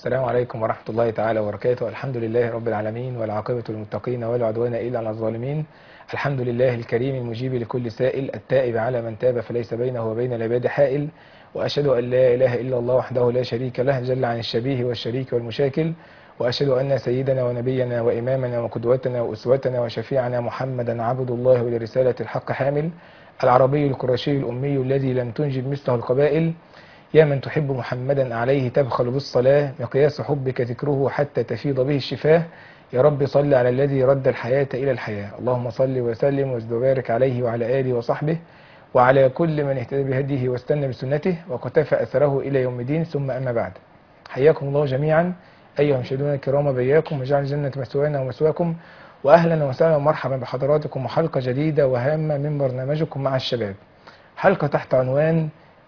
السلام عليكم ورحمة الله تعالى وبركاته الحمد لله رب العالمين والعاقبة للمتقين ولا عدوان إلا على الظالمين الحمد لله الكريم المجيب لكل سائل التائب على من تاب فليس بينه وبين العباد حائل وأشهد أن لا إله إلا الله وحده لا شريك له جل عن الشبيه والشريك والمشاكل وأشهد أن سيدنا ونبينا وإمامنا وقدوتنا وأسوتنا وشفيعنا محمدا عبد الله ولرسالة الحق حامل العربي القرشي الأمي الذي لم تنجب مثله القبائل يا من تحب محمدا عليه تبخل بالصلاة مقياس حبك ذكره حتى تفيض به الشفاه يا رب صل على الذي رد الحياة إلى الحياة اللهم صل وسلم وزد وبارك عليه وعلى آله وصحبه وعلى كل من اهتدى بهديه واستنى بسنته وقتفى أثره إلى يوم الدين ثم أما بعد حياكم الله جميعا أيها المشاهدون الكرام بياكم وجعل الجنة مثوانا ومثواكم وأهلا وسهلا ومرحبا بحضراتكم وحلقة جديدة وهامة من برنامجكم مع الشباب حلقة تحت عنوان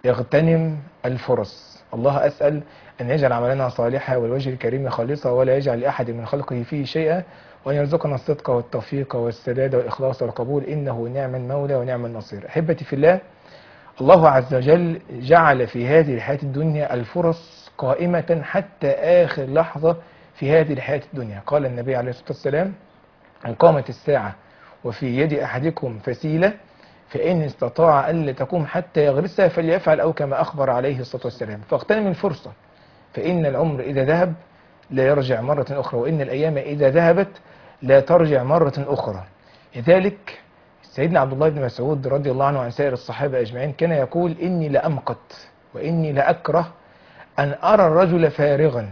اغتنم الفرص الله أسأل أن يجعل عملنا صالحا والوجه الكريم خالصا ولا يجعل لأحد من خلقه فيه شيئا وأن يرزقنا الصدق والتوفيق والسداد والإخلاص والقبول إنه نعم المولى ونعم النصير أحبتي في الله الله عز وجل جعل في هذه الحياة الدنيا الفرص قائمة حتى آخر لحظة في هذه الحياة الدنيا قال النبي عليه الصلاة والسلام أن قامت الساعة وفي يد أحدكم فسيلة فإن استطاع ألا تقوم حتى يغرسها فليفعل أو كما أخبر عليه الصلاة والسلام فاغتنم الفرصة فإن العمر إذا ذهب لا يرجع مرة أخرى وإن الأيام إذا ذهبت لا ترجع مرة أخرى لذلك سيدنا عبد الله بن مسعود رضي الله عنه وعن سائر الصحابة أجمعين كان يقول إني لأمقت وإني لأكره أن أرى الرجل فارغا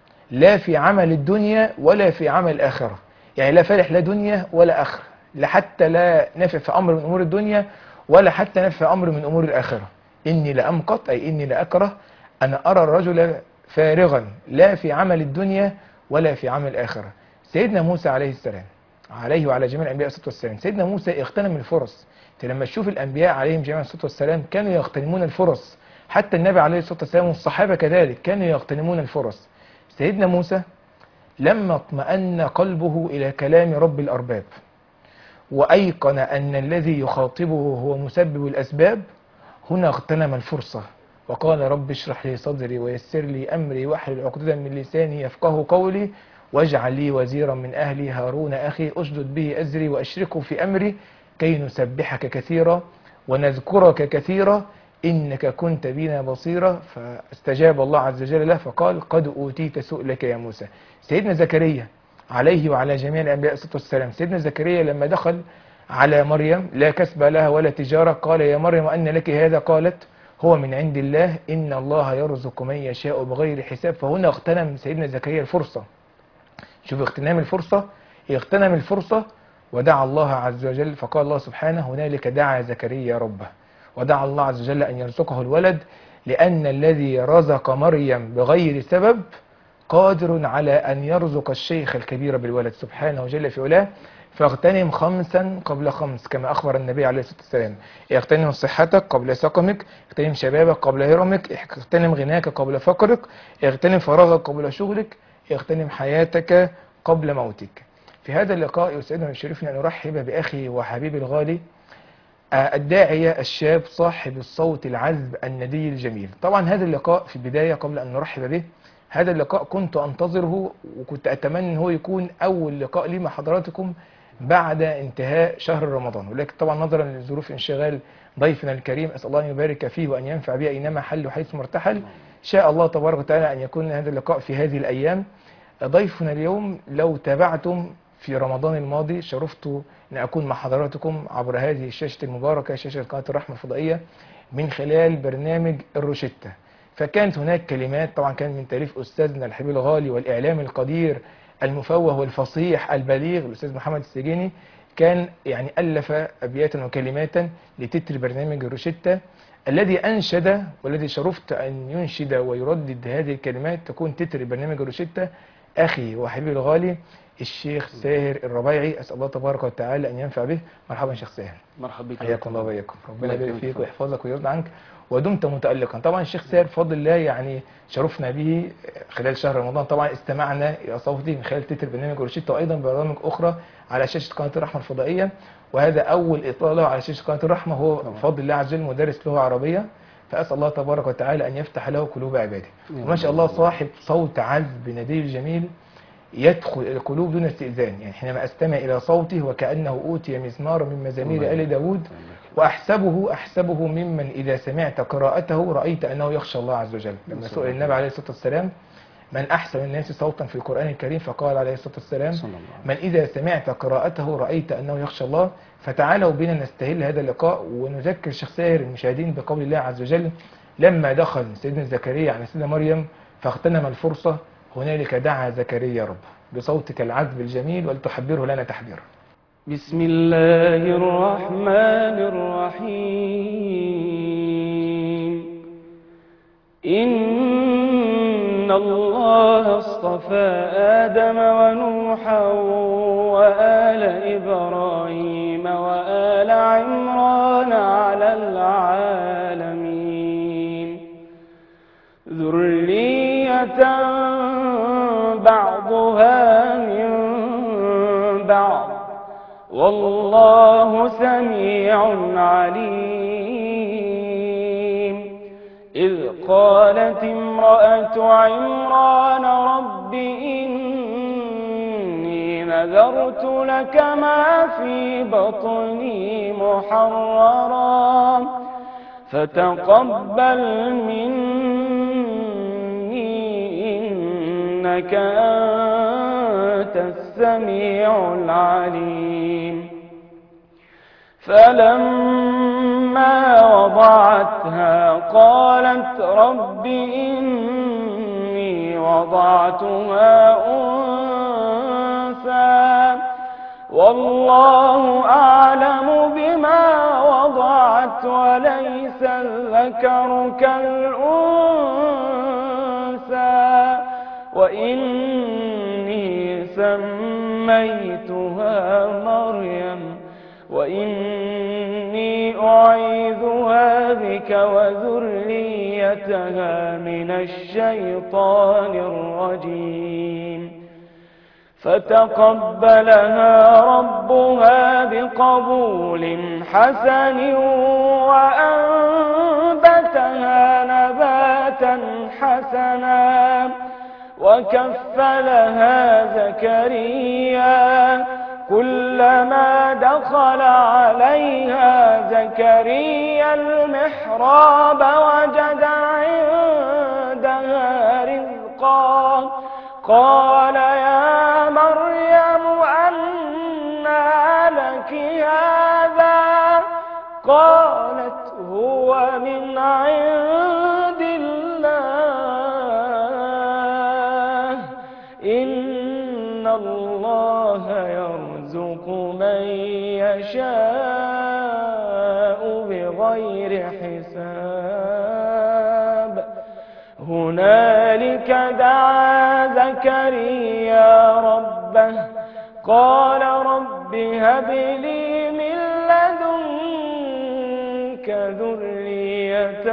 لا في عمل الدنيا ولا في عمل الآخرة يعني لا فالح لا دنيا ولا آخرة لا حتى لا نافع في أمر من أمور الدنيا ولا حتى نافع في أمر من أمور الآخرة إني لأمقت أي إني لأكره أن أرى الرجل فارغا لا في عمل الدنيا ولا في عمل الآخرة سيدنا موسى عليه السلام عليه وعلى جميع الأنبياء الصلاة والسلام سيدنا موسى اغتنم الفرص انت لما تشوف الأنبياء عليهم جميع الصلاة والسلام كانوا يغتنمون الفرص حتى النبي عليه الصلاة والسلام والصحابة كذلك كانوا يغتنمون الفرص سيدنا موسى لما اطمأن قلبه إلى كلام رب الأرباب وأيقن أن الذي يخاطبه هو مسبب الأسباب هنا اغتنم الفرصة وقال رب اشرح لي صدري ويسر لي أمري واحلل عقدة من لساني يفقه قولي واجعل لي وزيرا من أهلي هارون أخي أشدد به أزري وأشركه في أمري كي نسبحك كثيرا ونذكرك كثيرا إنك كنت بنا بصيرا فاستجاب الله عز وجل له فقال قد أوتيت سؤلك يا موسى سيدنا زكريا عليه وعلى جميع الأنبياء الصلاة والسلام سيدنا زكريا لما دخل على مريم لا كسب لها ولا تجارة قال يا مريم أن لك هذا قالت هو من عند الله إن الله يرزق من يشاء بغير حساب فهنا اغتنم سيدنا زكريا الفرصة شوف اغتنام الفرصة اغتنم الفرصة ودعا الله عز وجل فقال الله سبحانه هنالك دعا زكريا ربه ودعا الله عز وجل أن يرزقه الولد لأن الذي رزق مريم بغير سبب قادر على أن يرزق الشيخ الكبير بالولد سبحانه جل في علاه فاغتنم خمسا قبل خمس كما أخبر النبي عليه الصلاة والسلام اغتنم صحتك قبل سقمك اغتنم شبابك قبل هرمك اغتنم غناك قبل فقرك اغتنم فراغك قبل شغلك اغتنم حياتك قبل موتك في هذا اللقاء يسعدنا ويشرفنا أن نرحب بأخي وحبيبي الغالي الداعية الشاب صاحب الصوت العذب الندي الجميل طبعا هذا اللقاء في البداية قبل أن نرحب به هذا اللقاء كنت أنتظره وكنت أتمنى أن هو يكون أول لقاء لي مع حضراتكم بعد انتهاء شهر رمضان ولكن طبعا نظرا لظروف انشغال ضيفنا الكريم أسأل الله أن يبارك فيه وأن ينفع به أينما حل وحيث مرتحل شاء الله تبارك وتعالى أن يكون هذا اللقاء في هذه الأيام ضيفنا اليوم لو تابعتم في رمضان الماضي شرفت أن أكون مع حضراتكم عبر هذه الشاشة المباركة شاشة قناة الرحمة الفضائية من خلال برنامج الروشتة فكانت هناك كلمات طبعا كان من تأليف أستاذنا الحبيب الغالي والإعلام القدير المفوه والفصيح البليغ الأستاذ محمد السجيني كان يعني ألف أبياتا وكلماتا لتتر برنامج الروشتة الذي أنشد والذي شرفت أن ينشد ويردد هذه الكلمات تكون تتر برنامج الروشتة أخي وحبيبي الغالي الشيخ ساهر الربيعي أسأل الله تبارك وتعالى أن ينفع به مرحبا شيخ ساهر مرحبا بك حياكم الله وبياكم ربنا الله يبارك يكرمك فيك فضل. ويحفظك ويرضى عنك ودمت متألقا طبعا الشيخ ساهر بفضل الله يعني شرفنا به خلال شهر رمضان طبعا استمعنا إلى صوتي من خلال تتر برنامج روشيتا وأيضا برامج أخرى على شاشة قناة الرحمة الفضائية وهذا أول إطلالة على شاشة قناة الرحمة هو بفضل الله عز وجل مدرس لغة عربية فأسأل الله تبارك وتعالى أن يفتح له قلوب عباده يا وما شاء الله صاحب صوت عذب نذير جميل يدخل القلوب دون استئذان يعني حينما أستمع إلى صوته وكأنه أوتي مزمار من مزامير آل داود وأحسبه أحسبه ممن إذا سمعت قراءته رأيت أنه يخشى الله عز وجل لما سئل النبي عليه الصلاة والسلام من أحسن الناس صوتا في القرآن الكريم فقال عليه الصلاة والسلام صلى الله عليه من إذا سمعت قراءته رأيت أنه يخشى الله فتعالوا بنا نستهل هذا اللقاء ونذكر شيخ ساهر المشاهدين بقول الله عز وجل لما دخل سيدنا زكريا على سيدنا مريم فاغتنم الفرصة هنالك دعا زكريا رب بصوتك العذب الجميل ولتحبره لنا تحبيرا بسم الله الرحمن الرحيم إن الله اصطفى آدم ونوحا وآل إبراهيم وآل عمران على العالمين ذرية بعضها من بعض والله سميع عليم إذ قالت امرأة عمران رب إني نذرت لك ما في بطني محررا فتقبل مني إنك أنت السميع العليم فلما وضعتها قالت رب إني وضعتها أنثى والله أعلم بما وضعت وليس الذكر كالأنثى وإني سميتها مريم وإني أعيذها بك وذريتها من الشيطان الرجيم فتقبلها ربها بقبول حسن وأنبتها نباتا حسنا وكفلها زكريا كلما دخل عليها زكريا المحراب وجد عندها رزقا قال يا مريم أنى لك هذا قالت هو من عند الله إن الله يرزق من يشاء بغير حساب هنالك دعا زكريا ربه قال رب هب لي من لدنك ذرية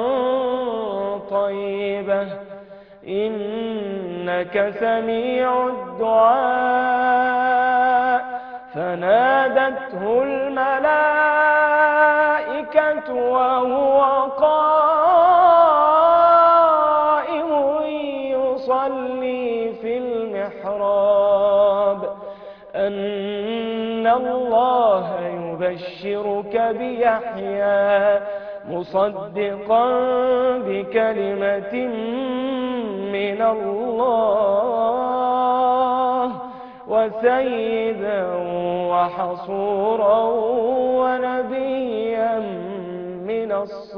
طيبة إنك سميع الدعاء فنادته الملائكة وهو قائم يصلي في المحراب أن الله يبشرك بيحيى مصدقا بكلمة من الله وسيدا وحصورا ونبيا من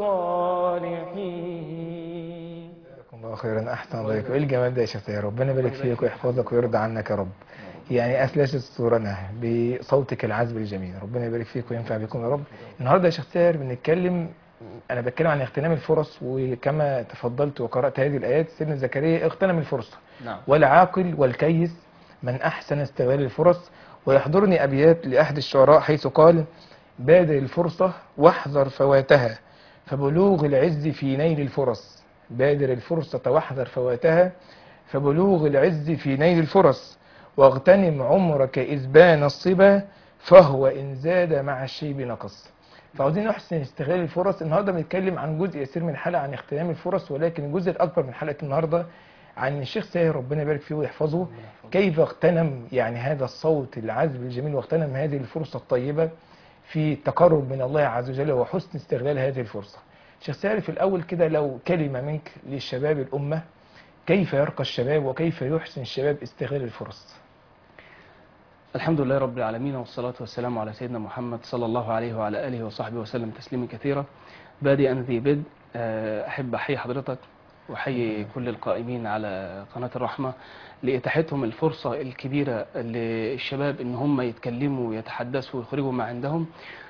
الصالحين جزاكم الله خيرا احسن الله عليكم ايه الجمال ده يا شيخ سيد ربنا يبارك فيك ويحفظك ويرضى عنك يا رب يعني اسلش صورنا بصوتك العذب الجميل ربنا يبارك فيك وينفع بكم يا رب النهارده يا شيخ سير بنتكلم انا بتكلم عن اغتنام الفرص وكما تفضلت وقرات هذه الايات سيدنا زكريا اغتنم الفرصه نعم والعاقل والكيس من احسن استغلال الفرص ويحضرني ابيات لاحد الشعراء حيث قال بادر الفرصه واحذر فواتها فبلوغ العز في نيل الفرص بادر الفرصة واحذر فواتها فبلوغ العز في نيل الفرص واغتنم عمرك إذ بان الصبا فهو إن زاد مع الشيب نقص فعاوزين نحسن استغلال الفرص النهارده بنتكلم عن جزء يسير من الحلقه عن اغتنام الفرص ولكن الجزء الاكبر من حلقه النهارده عن الشيخ ساهر ربنا يبارك فيه ويحفظه كيف اغتنم يعني هذا الصوت العذب الجميل واغتنم هذه الفرصه الطيبه في التقرب من الله عز وجل وحسن استغلال هذه الفرصه. شيخ ساهر في الاول كده لو كلمه منك للشباب الامه كيف يرقى الشباب وكيف يحسن الشباب استغلال الفرص؟ الحمد لله رب العالمين والصلاة والسلام على سيدنا محمد صلى الله عليه وعلى آله وصحبه وسلم تسليما كثيرا بادئا ذي بدء آه، أحب أحيي حضرتك وأحيي كل القائمين على قناة الرحمة لإتاحتهم الفرصة الكبيرة للشباب إن هم يتكلموا ويتحدثوا ويخرجوا ما عندهم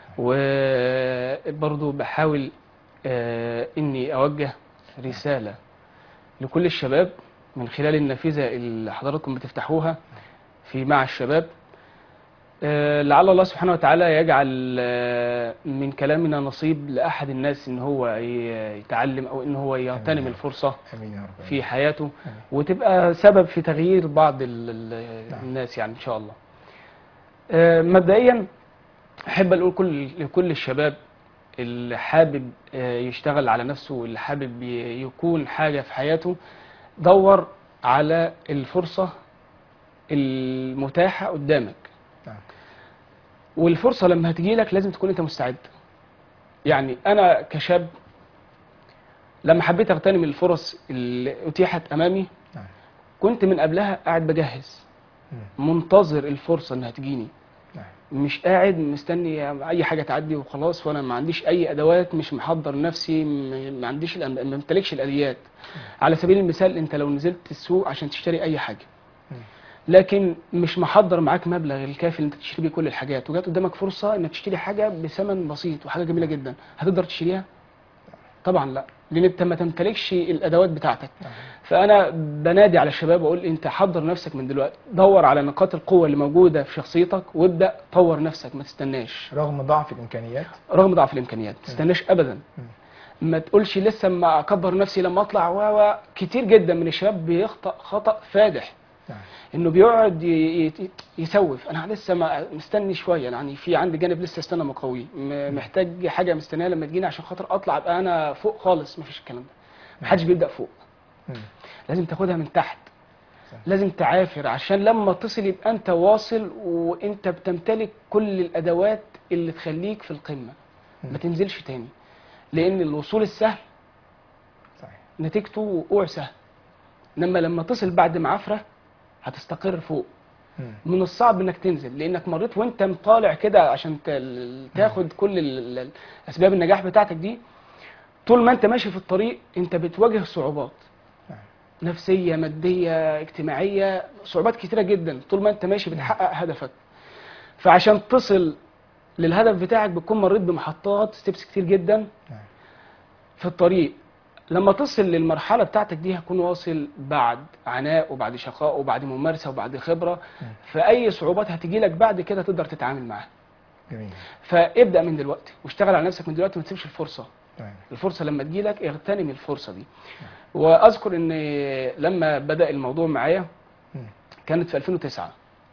وبرضو بحاول آه، إني أوجه رسالة لكل الشباب من خلال النافذة اللي حضراتكم بتفتحوها في مع الشباب آه، لعل الله سبحانه وتعالى يجعل آه، من كلامنا نصيب لأحد الناس إن هو ي- يتعلم أو إن هو يغتنم آمين. الفرصة امين يا رب في حياته آمين. وتبقى سبب في تغيير بعض ال- ال- نعم. الناس يعني إن شاء الله آه، مبدئيا أحب أقول كل لكل الشباب اللي حابب آه، يشتغل على نفسه واللي حابب ي- يكون حاجة في حياته دور على الفرصة المتاحة قدامك نعم. والفرصة لما هتجي لك لازم تكون انت مستعد يعني انا كشاب لما حبيت اغتنم الفرص اللي اتيحت امامي نعم. كنت من قبلها قاعد بجهز مم. منتظر الفرصة انها تجيني نعم. مش قاعد مستني اي حاجه تعدي وخلاص وانا ما عنديش اي ادوات مش محضر نفسي م- ما عنديش الأم- ما بمتلكش الاليات على سبيل المثال انت لو نزلت السوق عشان تشتري اي حاجه مم. لكن مش محضر معاك مبلغ الكافي ان انت تشتري بيه كل الحاجات وجات قدامك فرصه انك تشتري حاجه بثمن بسيط وحاجه جميله جدا هتقدر تشتريها طبعا لا لان انت ما تمتلكش الادوات بتاعتك نعم. فانا بنادي على الشباب واقول انت حضر نفسك من دلوقتي دور على نقاط القوه اللي موجوده في شخصيتك وابدا طور نفسك ما تستناش رغم ضعف الامكانيات رغم ضعف الامكانيات ما تستناش ابدا ما تقولش لسه اما اكبر نفسي لما اطلع و و كتير جدا من الشباب بيخطا خطا فادح نعم. انه بيقعد ي- ي- يسوف انا لسه ما مستني شويه يعني في عندي جانب لسه استنى مقوي م- محتاج حاجه مستنيه لما تجيني عشان خاطر اطلع ابقى انا فوق خالص ما فيش الكلام ده محدش بيبدا فوق مم. لازم تاخدها من تحت صح. لازم تعافر عشان لما تصل يبقى انت واصل وانت بتمتلك كل الادوات اللي تخليك في القمه مم. ما تنزلش تاني لان الوصول السهل صحيح نتيجته وقوع سهل انما لما تصل بعد معافره هتستقر فوق مم. من الصعب انك تنزل لانك مريت وانت مطالع كده عشان ت- تاخد كل ال- ال- اسباب النجاح بتاعتك دي طول ما انت ماشي في الطريق انت بتواجه صعوبات نعم. نفسيه ماديه اجتماعيه صعوبات كتيره جدا طول ما انت ماشي بتحقق هدفك فعشان تصل للهدف بتاعك بتكون مريت بمحطات ستيبس كتير جدا نعم. في الطريق لما تصل للمرحله بتاعتك دي هكون واصل بعد عناء وبعد شقاء وبعد ممارسه وبعد خبره مم. فاي صعوبات هتجي لك بعد كده تقدر تتعامل معاها جميل فابدا من دلوقتي واشتغل على نفسك من دلوقتي وما تسيبش الفرصه تمام الفرصه لما تجي لك اغتنم الفرصه دي واذكر ان لما بدا الموضوع معايا مم. كانت في 2009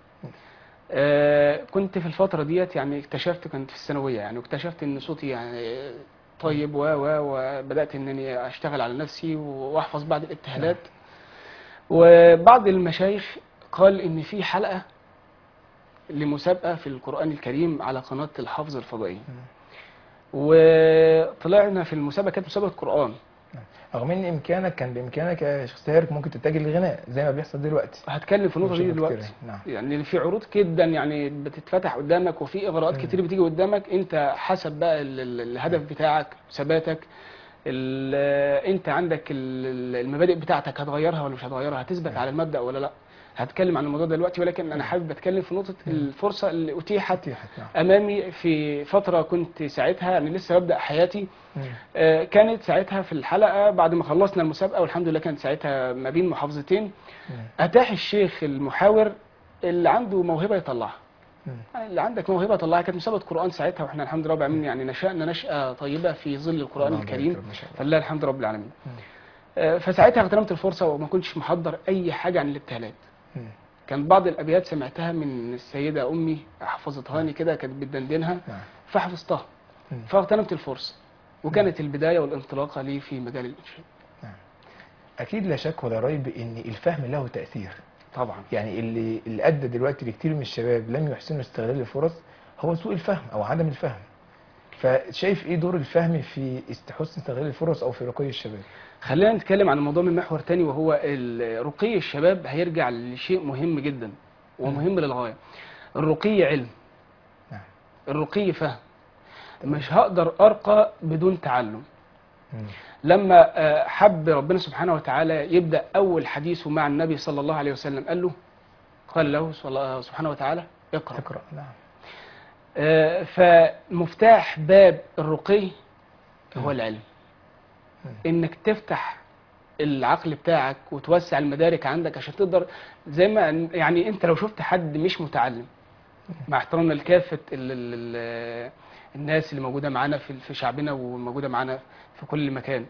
آه كنت في الفترة ديت يعني اكتشفت كنت في الثانوية يعني واكتشفت ان صوتي يعني طيب و و وبدأت انني اشتغل على نفسي واحفظ بعض الابتهالات وبعض المشايخ قال ان في حلقة لمسابقة في القرآن الكريم على قناة الحفظ الفضائية وطلعنا في المسابقة كانت مسابقة قرآن رغم ان امكانك كان بامكانك يا شيخ ساهر ممكن تتجه للغناء زي ما بيحصل دلوقتي هتكلم في النقطة دي مش دلوقتي مفكرة. نعم يعني في عروض جدا يعني بتتفتح قدامك وفي اغراءات مم. كتير بتيجي قدامك انت حسب بقى ال- ال- الهدف بتاعك ثباتك ال- انت عندك ال- ال- المبادئ بتاعتك هتغيرها ولا مش هتغيرها هتثبت نعم. على المبدأ ولا لا هتكلم عن الموضوع ده دلوقتي ولكن انا حابب اتكلم في نقطة مم. الفرصة اللي اتيحت اتيحت نعم امامي في فترة كنت ساعتها يعني لسه ببدأ حياتي مم. آه، كانت ساعتها في الحلقة بعد ما خلصنا المسابقة والحمد لله كانت ساعتها ما بين محافظتين مم. اتاح الشيخ المحاور اللي عنده موهبه يطلعها مم. اللي عندك موهبه طلعها كانت مسابقه قران ساعتها واحنا الحمد لله رب العالمين يعني نشانا نشاه طيبه في ظل القران اللهم الكريم بارك ما شاء الله. فلله الحمد رب العالمين مم. آه، فساعتها اغتنمت الفرصه وما كنتش محضر اي حاجه عن الابتهالات مم. كان بعض الابيات سمعتها من السيده امي حفظتها لي كده كانت بتدندنها نعم فحفظتها مم. فاغتنمت الفرصه وكانت البدايه والانطلاقه لي في مجال الانشاء اكيد لا شك ولا ريب ان الفهم له تاثير طبعا يعني اللي اللي ادى دلوقتي لكتير من الشباب لم يحسنوا استغلال الفرص هو سوء الفهم او عدم الفهم فشايف ايه دور الفهم في است- حسن استغلال الفرص او في رقي الشباب خلينا نتكلم عن الموضوع من محور تاني وهو ال- رقي الشباب هيرجع لشيء مهم جدا ومهم للغايه الرقي علم نعم. الرقي فهم مش هقدر ارقى بدون تعلم مم. لما آه، حب ربنا سبحانه وتعالى يبدا اول حديثه مع النبي صلى الله عليه وسلم قال له قال له صلى- سبحانه وتعالى اقرا تقرا نعم آه، فمفتاح باب الرقي هو العلم مم. انك تفتح العقل بتاعك وتوسع المدارك عندك عشان تقدر زي ما يعني انت لو شفت حد مش متعلم مع احترامنا لكافه ال- ال- ال- الناس اللي موجوده معانا في في شعبنا وموجوده معانا في كل مكان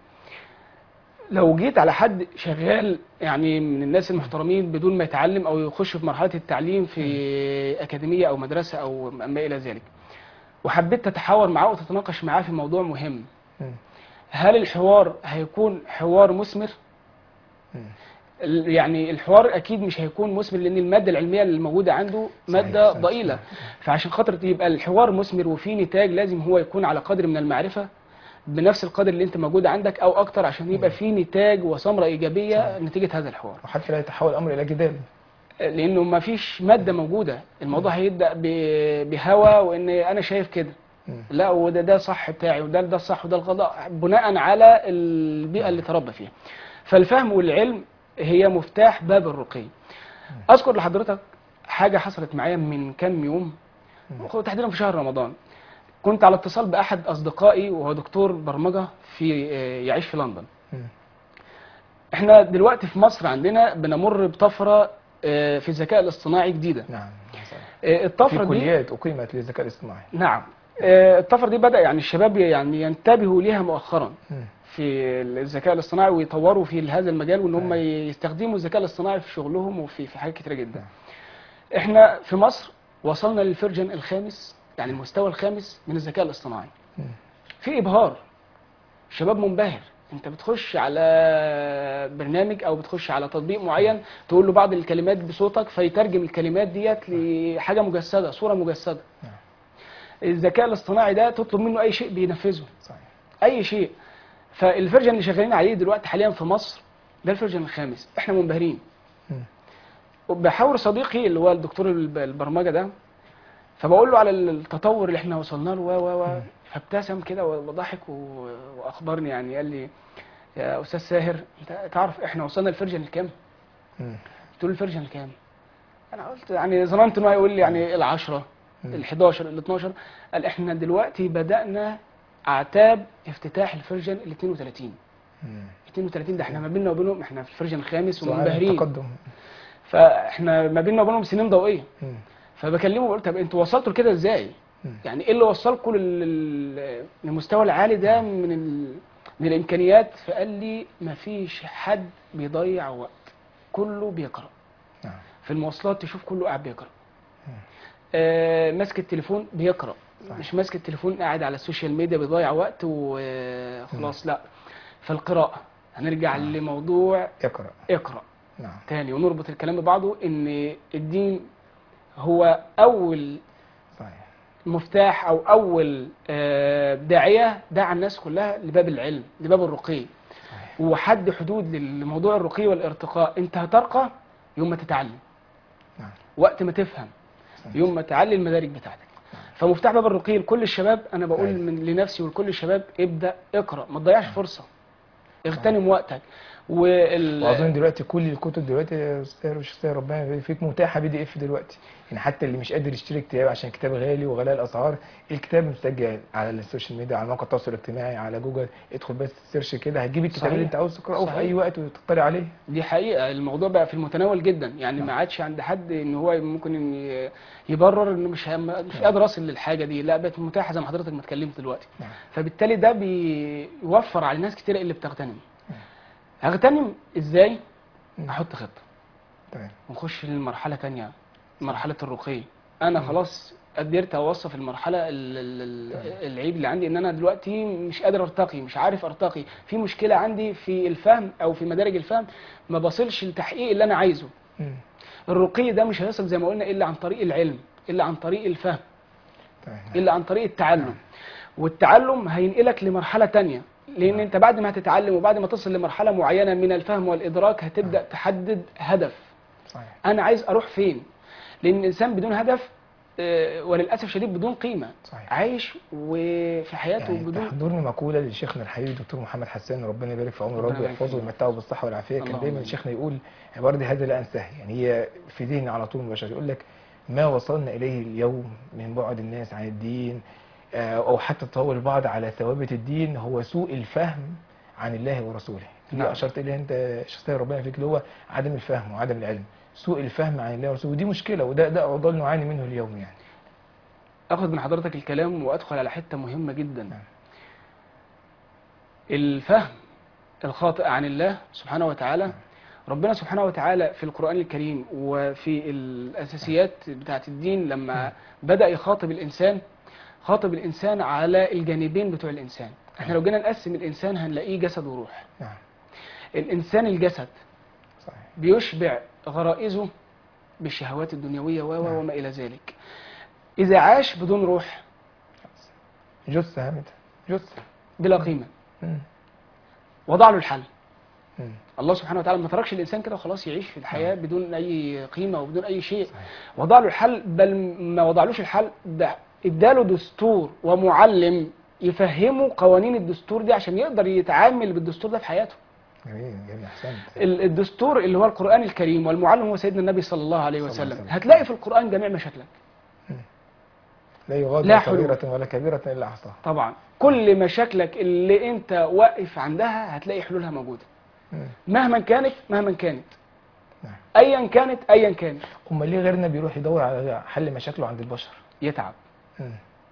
لو جيت على حد شغال يعني من الناس المحترمين بدون ما يتعلم او يخش في مرحله التعليم في اكاديميه او مدرسه او ما الى ذلك وحبيت تتحاور معاه وتتناقش معاه في موضوع مهم مم. هل الحوار هيكون حوار مثمر مم. ال- يعني الحوار اكيد مش هيكون مثمر لان الماده العلميه اللي موجوده عنده ماده صحيح. ضئيله فعشان خاطر يبقى الحوار مثمر وفيه نتاج لازم هو يكون على قدر من المعرفه بنفس القدر اللي انت موجود عندك او اكتر عشان يبقى فيه نتاج وثمره ايجابيه نتيجه هذا الحوار وحتى لا يتحول الامر الى جدال لانه ما فيش ماده موجوده الموضوع هيبدا ب- بهوى وان انا شايف كده مم. لا وده ده صح بتاعي وده ده الصح وده الغلط بناء على البيئه اللي تربى فيها فالفهم والعلم هي مفتاح باب الرقي اذكر لحضرتك حاجه حصلت معايا من كام يوم تحديدا في شهر رمضان كنت على اتصال باحد اصدقائي وهو دكتور برمجه في يعيش في لندن مم. احنا دلوقتي في مصر عندنا بنمر بطفره آه، في الذكاء الاصطناعي جديده نعم آه، الطفره في دي كليات اقيمت للذكاء الاصطناعي نعم آه، الطفره دي بدا يعني الشباب يعني ينتبهوا ليها مؤخرا مم. في الذكاء الاصطناعي ويطوروا في هذا المجال وان هم أيوة. يستخدموا الذكاء الاصطناعي في شغلهم وفي في حاجات كتيره جدا نعم. احنا في مصر وصلنا للفيرجن الخامس يعني المستوى الخامس من الذكاء الاصطناعي مم. في ابهار شباب منبهر انت بتخش على برنامج او بتخش على تطبيق معين تقول له بعض الكلمات بصوتك فيترجم الكلمات ديت لحاجه مجسده صوره مجسده نعم. الذكاء الاصطناعي ده تطلب منه اي شيء بينفذه صحيح اي شيء فالفيرجن اللي شغالين عليه دلوقتي حاليا في مصر ده الفيرجن الخامس احنا منبهرين مم. بحاور صديقي اللي هو الدكتور الب- البرمجه ده فبقول له على التطور اللي احنا وصلنا له و و و فابتسم كده وضحك و- واخبرني يعني قال لي يا استاذ ساهر انت تعرف احنا وصلنا الفيرجن الكام؟ مم. قلت له الفيرجن الكام؟ انا قلت يعني ظننت انه هيقول لي يعني العشرة مم. ال 11 ال 12 قال احنا دلوقتي بدأنا اعتاب افتتاح الفيرجن ال 32 مم. 32 ده احنا ما بيننا وبينهم احنا في الفيرجن الخامس سؤال ومنبهرين تقدم فاحنا ما بيننا وبينهم سنين ضوئيه مم. فبكلمه بقول طب انتوا وصلتوا لكده ازاي؟ مم. يعني ايه اللي وصلكم لل- لل- للمستوى العالي ده من ال... من الامكانيات فقال لي ما فيش حد بيضيع وقت كله بيقرا نعم في المواصلات تشوف كله قاعد بيقرا آه ماسك التليفون بيقرا صحيح. مش ماسك التليفون قاعد على السوشيال ميديا بيضيع وقت وخلاص لا فالقراءه هنرجع نعم. لموضوع اقرا اقرا نعم تاني ونربط الكلام ببعضه ان الدين هو اول صحيح مفتاح او اول آه، داعيه دعا الناس كلها لباب العلم لباب الرقي صحيح وحد حدود لموضوع الرقي والارتقاء انت هترقى يوم ما تتعلم نعم وقت ما تفهم صحيح. يوم ما تعلي المدارك بتاعتك فمفتاح باب الرقي لكل الشباب انا بقول أيوة. من لنفسي ولكل الشباب ابدا اقرا ما تضيعش فرصه اغتنم وقتك وال... واظن دلوقتي كل الكتب دلوقتي يا استاذ وشخصيه ربنا يبارك فيك متاحه بي دي اف دلوقتي يعني حتى اللي مش قادر يشتري كتاب عشان كتاب غالي وغلاء الاسعار الكتاب متسجل على السوشيال ميديا على مواقع التواصل الاجتماعي على جوجل ادخل بس سيرش كده هتجيب الكتاب صحيح. اللي انت عاوز تقراه في صحيح. اي وقت وتطلع عليه دي حقيقة الموضوع بقى في المتناول جدا يعني نعم. ما عادش عند حد ان هو ممكن ان ي- يبرر انه مش هم- مش قادر اصل للحاجة دي لا بقت متاحة زي ما حضرتك ما اتكلمت دلوقتي نعم. فبالتالي ده بيوفر على ناس كتير اللي بتغتنم هغتنم ازاي مم. احط خطة تمام ونخش لمرحلة تانية مرحلة الرقي انا خلاص قدرت اوصف المرحله ال- ال- ال- العيب اللي عندي ان انا دلوقتي مش قادر ارتقي مش عارف ارتقي في مشكله عندي في الفهم او في مدارج الفهم ما بصلش للتحقيق اللي انا عايزه مم. الرقي ده مش هيصل زي ما قلنا الا عن طريق العلم الا عن طريق الفهم تمام. الا عن طريق التعلم والتعلم هينقلك لمرحله تانية لان انت بعد ما هتتعلم وبعد ما تصل لمرحله معينه من الفهم والادراك هتبدا تحدد هدف صحيح انا عايز اروح فين لان الانسان بدون هدف آه، وللاسف شديد بدون قيمه صحيح. عايش وفي حياته يعني بدون تحضرني مقولة لشيخنا الحبيب الدكتور محمد حسان ربنا يبارك في عمره ربنا رب يبارك يحفظه فيه. ويمتعه بالصحة والعافية كان اللهم دايما آمين. شيخنا يقول عبارة دي هذا لا أنساها يعني هي في ذهني على طول مباشرة يقول لك ما وصلنا إليه اليوم من بعد الناس عن الدين آه، أو حتى تطور البعض على ثوابت الدين هو سوء الفهم عن الله ورسوله اللي نعم. أشرت إليه أنت شخصيا ربنا فيك اللي هو عدم الفهم وعدم العلم سوء الفهم عن الله ورسوله ودي مشكلة وده ده عضال نعاني منه اليوم يعني اخذ من حضرتك الكلام وادخل على حته مهمه جدا نعم. الفهم الخاطئ عن الله سبحانه وتعالى ربنا سبحانه وتعالى في القرآن الكريم وفي الأساسيات بتاعة الدين لما بدأ يخاطب الإنسان خاطب الإنسان على الجانبين بتوع الإنسان احنا لو جينا نقسم الإنسان هنلاقيه جسد وروح نعم الإنسان الجسد صحيح بيشبع غرائزه بالشهوات الدنيوية و- نعم. و- وما إلى ذلك إذا عاش بدون روح جثة همت جثة بلا قيمة مم. وضع له الحل مم. الله سبحانه وتعالى ما تركش الانسان كده وخلاص يعيش في الحياه بدون اي قيمه وبدون اي شيء صحيح. وضع له الحل بل ما وضعلوش الحل ده اداله دستور ومعلم يفهمه قوانين الدستور دي عشان يقدر يتعامل بالدستور ده في حياته جميل جميل احسنت ال- الدستور اللي هو القران الكريم والمعلم هو سيدنا النبي صلى الله عليه صلى الله عليه وسلم وسلم. هتلاقي في القران جميع مشاكلك لا يغادر لا حلول. صغيرة ولا كبيرة الا احصاها طبعا كل مشاكلك اللي انت واقف عندها هتلاقي حلولها موجوده مم. مهما كانت مهما كانت نعم. ايا كانت ايا كانت امال ليه غيرنا بيروح يدور على حل مشاكله عند البشر يتعب مم.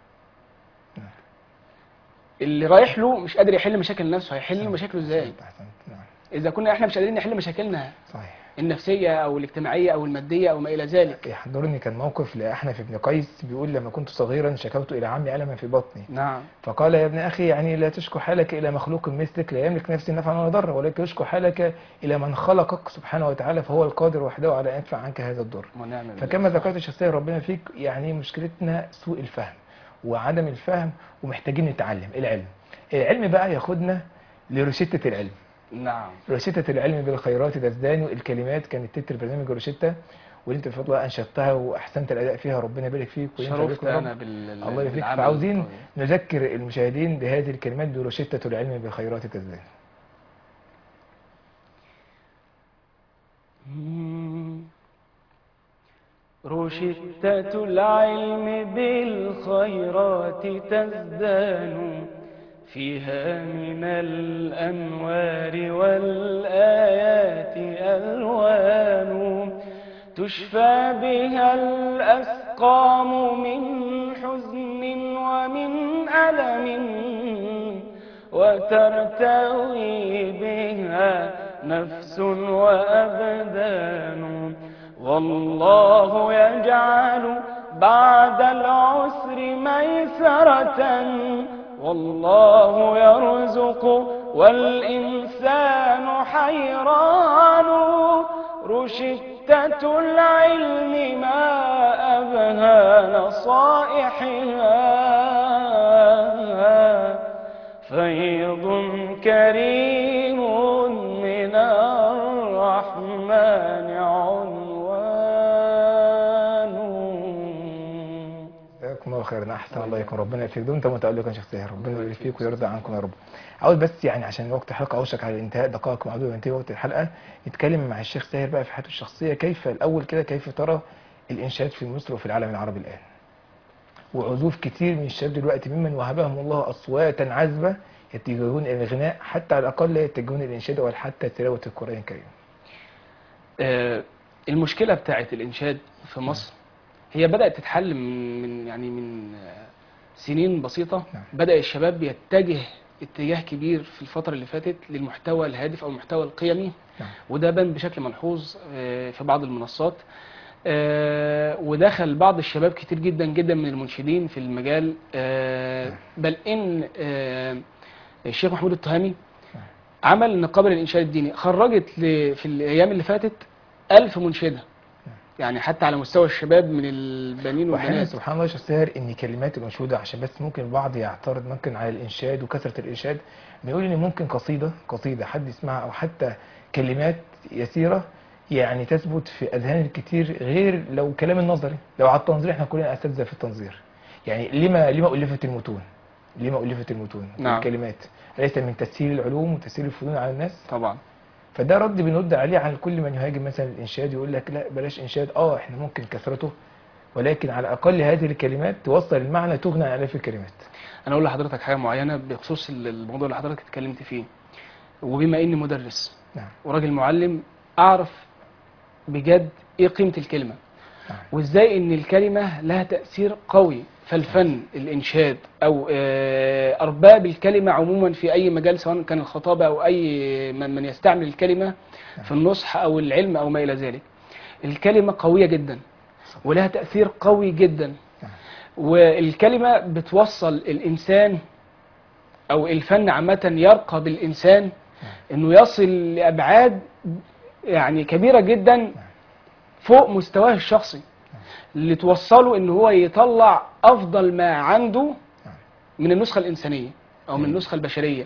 اللي رايح له مش قادر يحل مشاكل نفسه هيحل أحسنت. مشاكله ازاي احسنت احسنت نعم اذا كنا احنا مش قادرين نحل مشاكلنا صحيح النفسيه او الاجتماعيه او الماديه او ما الى ذلك يحضرني كان موقف لأحنف بن قيس بيقول لما كنت صغيرا شكوت إلى عمي ألما في بطني نعم فقال يا ابن أخي يعني لا تشكو حالك إلى مخلوق مثلك لا يملك نفسه نفعا ولا ضرا ولكن يشكو حالك إلى من خلقك سبحانه وتعالى فهو القادر وحده على أن يدفع عنك هذا الضر ونعم بالله. فكما ذكرت الشخصية ربنا فيك يعني مشكلتنا سوء الفهم وعدم الفهم ومحتاجين نتعلم العلم العلم بقى ياخدنا لروشتة العلم نعم روشتة العلم بالخيرات تزدان الكلمات كانت تتر برنامج روشتة واللي انت بفضل الله انشدتها واحسنت الاداء فيها ربنا يبارك فيك وينفع شرفت بكم يا رب. انا بال الله يبارك فيك بالعمل فعاوزين الطيب. نذكر المشاهدين بهذه الكلمات بروشتة العلم بالخيرات تزدان رشدة العلم بالخيرات تزدان فيها من الأنوار والآيات ألوان تشفى بها الأسقام من حزن ومن ألم وترتوي بها نفس وأبدان والله يجعل بعد العسر ميسرة والله يرزق والإنسان حيران رشدة العلم ما أبهى نصائحها فيض كريم من الرحمن عنوان جزاكم الله خيرا احسن الله يكون ربنا يفيك دول انت متالقا شخصيا ربنا يبارك فيك ويرضى عنكم يا رب عاوز بس يعني عشان وقت الحلقه اوشك على الانتهاء دقائق معدوده ينتهي وقت الحلقه نتكلم مع الشيخ ساهر بقى في حياته الشخصيه كيف الاول كده كيف ترى الانشاد في مصر وفي العالم العربي الان وعزوف كتير من الشباب دلوقتي ممن وهبهم الله اصواتا عذبه يتجهون الى الغناء حتى على الاقل لا يتجهون الى الانشاد ولا حتى تلاوه القران الكريم آه، المشكله بتاعت الانشاد في مصر هي بدات تتحل من من- يعني من آه، سنين بسيطه نعم. بدا الشباب يتجه اتجاه كبير في الفتره اللي فاتت للمحتوى الهادف او المحتوى القيمي نعم. وده بان بشكل ملحوظ آه، في بعض المنصات آه، ودخل بعض الشباب كتير جدا جدا من المنشدين في المجال آه، بل ان آه، الشيخ محمود التهامي عمل نقابه للانشاد الديني خرجت ل- في الايام اللي فاتت ألف منشده يعني حتى على مستوى الشباب من البنين واحيانا والبنات سبحان الله يا شيخ ساهر ان كلمات الانشوده عشان بس ممكن البعض يعترض ممكن على الانشاد وكثره الانشاد بيقول ان ممكن قصيده قصيده حد يسمعها او حتى كلمات يسيره يعني تثبت في اذهان الكثير غير لو كلام النظري لو على التنظير احنا كلنا اساتذه في التنظير يعني لما لما الفت المتون لما الفت المتون نعم. الكلمات ليس من تسهيل العلوم وتسهيل الفنون على الناس طبعا فده رد بنرد عليه على كل من يهاجم مثلا الانشاد يقول لك لا بلاش انشاد اه احنا ممكن كثرته ولكن على الاقل هذه الكلمات توصل المعنى تغنى عن الاف الكلمات انا اقول لحضرتك حاجه معينه بخصوص ال- الموضوع اللي حضرتك اتكلمت فيه وبما اني مدرس نعم وراجل معلم اعرف بجد ايه قيمه الكلمه نعم. وازاي ان الكلمه لها تاثير قوي فالفن الانشاد او آه، ارباب الكلمه عموما في اي مجال سواء كان الخطابه او اي من من يستعمل الكلمه في النصح او العلم او ما الى ذلك الكلمه قويه جدا ولها تاثير قوي جدا والكلمه بتوصل الانسان او الفن عامه يرقى بالانسان انه يصل لابعاد يعني كبيره جدا فوق مستواه الشخصي اللي توصله ان هو يطلع افضل ما عنده من النسخه الانسانيه او من النسخه البشريه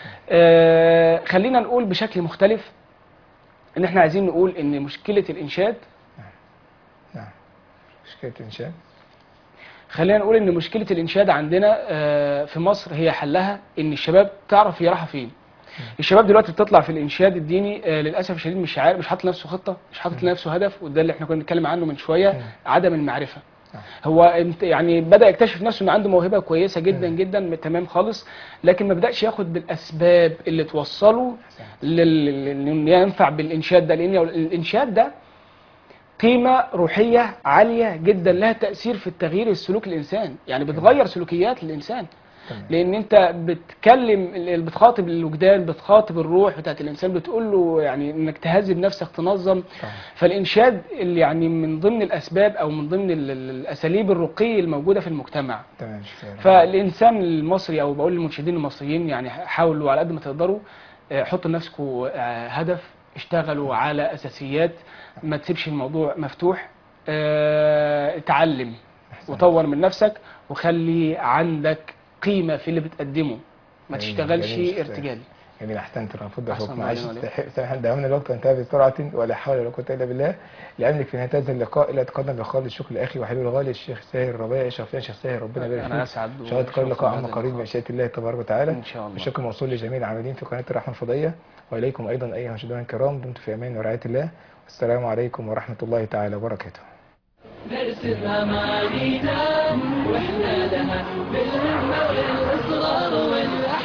آه خلينا نقول بشكل مختلف ان احنا عايزين نقول ان مشكله الانشاد نعم مشكله الانشاد خلينا نقول ان مشكله الانشاد عندنا آه، في مصر هي حلها ان الشباب تعرف هي رايحه فين الشباب دلوقتي بتطلع في الانشاد الديني آه، للاسف الشديد مش عارف مش حاطط لنفسه خطه مش حاطط لنفسه هدف وده اللي احنا كنا بنتكلم عنه من شويه عدم المعرفه هو انت- يعني بدا يكتشف نفسه ان عنده موهبه كويسه جدا جدا تمام خالص لكن ما بداش ياخد بالاسباب اللي توصله لل- لل- انه ينفع بالانشاد ده لان الانشاد ده قيمة روحية عالية جدا لها تأثير في التغيير السلوك الإنسان يعني بتغير سلوكيات الإنسان تمام. لأن أنت بتكلم ال- بتخاطب الوجدان بتخاطب الروح بتاعت الإنسان بتقول له يعني إنك تهذب نفسك تنظم طبعا. فالإنشاد اللي يعني من ضمن الأسباب أو من ضمن ال- ال- الأساليب الرقي الموجودة في المجتمع تمام يا شيخ ساهر. فالإنسان المصري أو بقول للمنشدين المصريين يعني حاولوا على قد ما تقدروا آه، حطوا لنفسكم آه، هدف اشتغلوا على أساسيات ما تسيبش الموضوع مفتوح آه، اتعلم وطور من نفسك وخلي عندك قيمة في اللي بتقدمه ما جميل، تشتغلش جميل يا شيخ ارتجالي جميل احسنت رفض أحسن فوق الله معلش عليك. استحق- سامحنا دعونا الوقت وانتهى بسرعة ولا حول ولا قوة إلا بالله لأملك في نهاية هذا اللقاء إلا أتقدم بخالص الشكر لأخي وحبيبي الغالي الشيخ ساهر الربيعي شرفيا شيخ ساهر ربنا يبارك أنا فيك أسعد إن شاء الله تكرر وشرف لقاء عما بهذا قريب اللقاء. بمشيئة الله تبارك وتعالى إن شاء الله الشكر موصول لجميع العاملين في قناة الرحمة الفضية وإليكم أيضا أيها المشاهدين الكرام دمتم في أمان ورعاية الله والسلام عليكم ورحمة الله تعالى وبركاته نرسم أمانينا وإحنا لها بالهمة والإصرار والأحلام